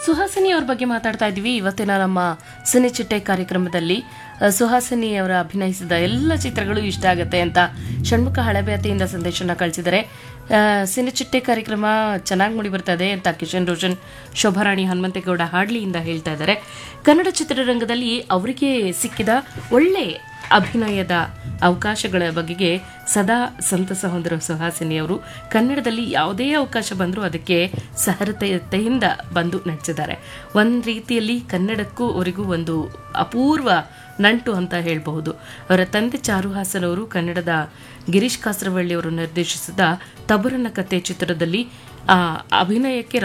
ಸುಹಾಸಿನಿ ಅವ್ರ ಬಗ್ಗೆ ಮಾತಾಡ್ತಾ ಇದ್ವಿ ಇವತ್ತಿನ ನಮ್ಮ ಸಿನಿ ಚಿಟ್ಟೆ ಕಾರ್ಯಕ್ರಮದಲ್ಲಿ ಅ, ಸುಹಾಸಿನಿ ಅವರ ಅಭಿನಯಿಸಿದ ಎಲ್ಲ ಚಿತ್ರಗಳು ಇಷ್ಟ ಆಗುತ್ತೆ ಅಂತ ಷಣ್ಮುಖ ಹಳಬೇತಿಯಿಂದ ಸಂದೇಶನ ಕಳಿಸಿದರೆ ಸಿನಿ ಚಿಟ್ಟೆ ಕಾರ್ಯಕ್ರಮ ಚೆನ್ನಾಗಿ ಮೂಡಿ ಬರ್ತದೆ ಅಂತ ಕಿಶನ್ ರೋಷನ್ ಶೋಭಾರಾಣಿ ಹನುಮಂತೇಗೌಡ ಹಾಡ್ಲಿಯಿಂದ ಹೇಳ್ತಾ ಇದ್ದಾರೆ ಕನ್ನಡ ಚಿತ್ರರಂಗದಲ್ಲಿ ಅವರಿಗೆ ಸಿಕ್ಕಿದ ಒಳ್ಳೆ ಅಭಿನಯದ ಅವಕಾಶಗಳ ಬಗೆಗೆ ಸದಾ ಸಂತಸ ಹೊಂದಿರೋ ಸುಹಾಸಿನಿ ಅವರು ಕನ್ನಡದಲ್ಲಿ ಯಾವುದೇ ಅವಕಾಶ ಬಂದರೂ ಅದಕ್ಕೆ ಸಹೃದಯತೆಯಿಂದ ಬಂದು ನಟಿಸಿದ್ದಾರೆ ಒಂದು ರೀತಿಯಲ್ಲಿ ಕನ್ನಡಕ್ಕೂ ಅವರಿಗೂ ಒಂದು ಅಪೂರ್ವ ನಂಟು ಅಂತ ಹೇಳಬಹುದು ಅವರ ತಂದೆ ಚಾರುಹಾಸನ್ ಅವರು ಕನ್ನಡದ ಗಿರೀಶ್ ಕಾಸರವಳ್ಳಿ ಅವರು ನಿರ್ದೇಶಿಸಿದ ತಬುರನ ಕತೆ ಚಿತ್ರದಲ್ಲಿ ಆ ಅಭಿನಯಕ್ಕೆ